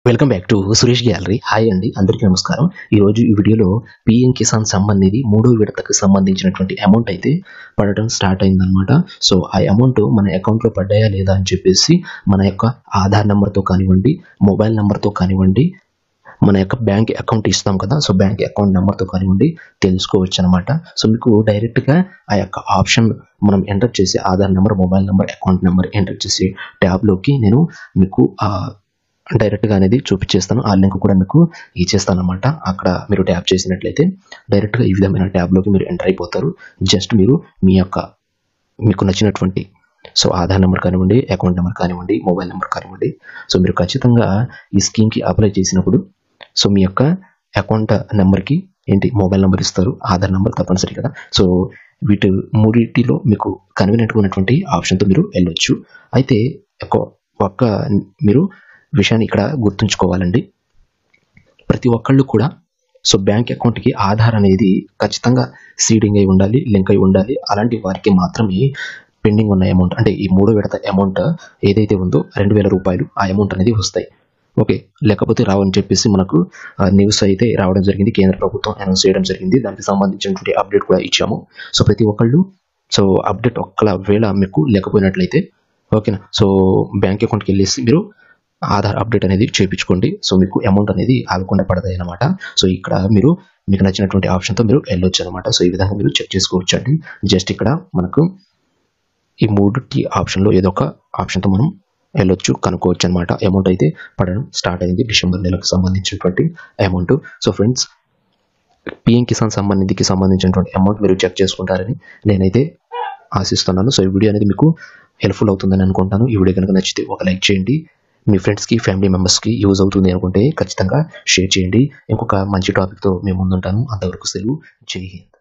welcome back to Suresh gallery hi అండి అందరికీ నమస్కారం ఈ రోజు ఈ వీడియోలో పిఎం కిసాన్ సంబంధించి మూడో విడతకు సంబంధించినటువంటి అమౌంట్ అయితే పడటం స్టార్ట్ అయిందనమాట సో ఆ అమౌంట్ మన అకౌంట్లో పడ్డాయా లేదా అని చెప్పేసి మన యొక్క ఆధార్ నెంబర్తో కానివ్వండి మొబైల్ నెంబర్తో కానివ్వండి మన యొక్క బ్యాంక్ అకౌంట్ ఇస్తాం కదా సో బ్యాంక్ అకౌంట్ నెంబర్తో కానివ్వండి తెలుసుకోవచ్చు అనమాట సో మీకు డైరెక్ట్గా ఆ యొక్క ఆప్షన్ మనం ఎంటర్ చేసి Aadhaar number mobile number account number enter చేసి ట్యాబ్లోకి నేను మీకు ఆ డైరెక్ట్గా అనేది చూపించేస్తాను ఆ లింక్ కూడా మీకు ఇచ్చేస్తాను అనమాట అక్కడ మీరు ట్యాప్ చేసినట్లయితే డైరెక్ట్గా ఈ విధమైన ట్యాబ్లోకి మీరు ఎంటర్ అయిపోతారు జస్ట్ మీరు మీ యొక్క మీకు నచ్చినటువంటి సో ఆధార్ నెంబర్ కానివ్వండి అకౌంట్ నెంబర్ కానివ్వండి మొబైల్ నెంబర్ కానివ్వండి సో మీరు ఖచ్చితంగా ఈ స్కీమ్కి అప్లై చేసినప్పుడు సో మీ యొక్క అకౌంట్ నెంబర్కి ఏంటి మొబైల్ నెంబర్ ఇస్తారు ఆధార్ నెంబర్ తప్పనిసరి కదా సో వీటి మూడింటిలో మీకు కన్వీనియంట్గా ఉన్నటువంటి ఆప్షన్తో మీరు వెళ్ళొచ్చు అయితే ఒక ఒక్క మీరు విషయాన్ని ఇక్కడ గుర్తుంచుకోవాలండి ప్రతి ఒక్కళ్ళు కూడా సో బ్యాంక్ అకౌంట్కి ఆధార్ అనేది ఖచ్చితంగా సీడింగ్ అయి ఉండాలి లింక్ అయి ఉండాలి అలాంటి వారికి మాత్రమే పెండింగ్ ఉన్న అమౌంట్ అంటే ఈ మూడో విడత అమౌంట్ ఏదైతే ఉందో రెండు వేల రూపాయలు ఆ అమౌంట్ అనేది వస్తాయి ఓకే లేకపోతే రావని చెప్పేసి మనకు న్యూస్ అయితే రావడం జరిగింది కేంద్ర ప్రభుత్వం అనౌన్స్ చేయడం జరిగింది దానికి సంబంధించినటువంటి అప్డేట్ కూడా ఇచ్చాము సో ప్రతి ఒక్కళ్ళు సో అప్డేట్ ఒక్కల వేళ మీకు లేకపోయినట్లయితే ఓకేనా సో బ్యాంక్ అకౌంట్కి వెళ్ళేసి మీరు ఆధార్ అప్డేట్ అనేది చేయించుకోండి సో మీకు అమౌంట్ అనేది ఆగకుండా పడతాయి అనమాట సో ఇక్కడ మీరు మీకు నచ్చినటువంటి ఆప్షన్తో మీరు వెళ్ళొచ్చు అనమాట సో ఈ విధంగా మీరు చెక్ చేసుకోవచ్చు అండి జస్ట్ ఇక్కడ మనకు ఈ మూడు టీ ఆప్షన్లో ఏదో ఒక ఆప్షన్తో మనం వెళ్ళొచ్చు కనుక్కోవచ్చు అనమాట అమౌంట్ అయితే పడడం స్టార్ట్ అయింది డిసెంబర్ నెలకు సంబంధించినటువంటి amount so friends PM Kisan సంబంధించికి సంబంధించినటువంటి అమౌంట్ మీరు చెక్ చేసుకుంటారని నేనైతే ఆశిస్తున్నాను సో ఈ వీడియో అనేది మీకు హెల్ప్ఫుల్ అవుతుందని అనుకుంటాను ఈ వీడియో కనుక నచ్చితే ఒక లైక్ చేయండి మీ ఫ్రెండ్స్కి ఫ్యామిలీ మెంబర్స్కి యూజ్ అవుతుంది అనుకుంటే ఖచ్చితంగా షేర్ చేయండి ఇంకొక మంచి టాపిక్తో మేము ముందుంటాను అంతవరకు సెలవు జై హింద్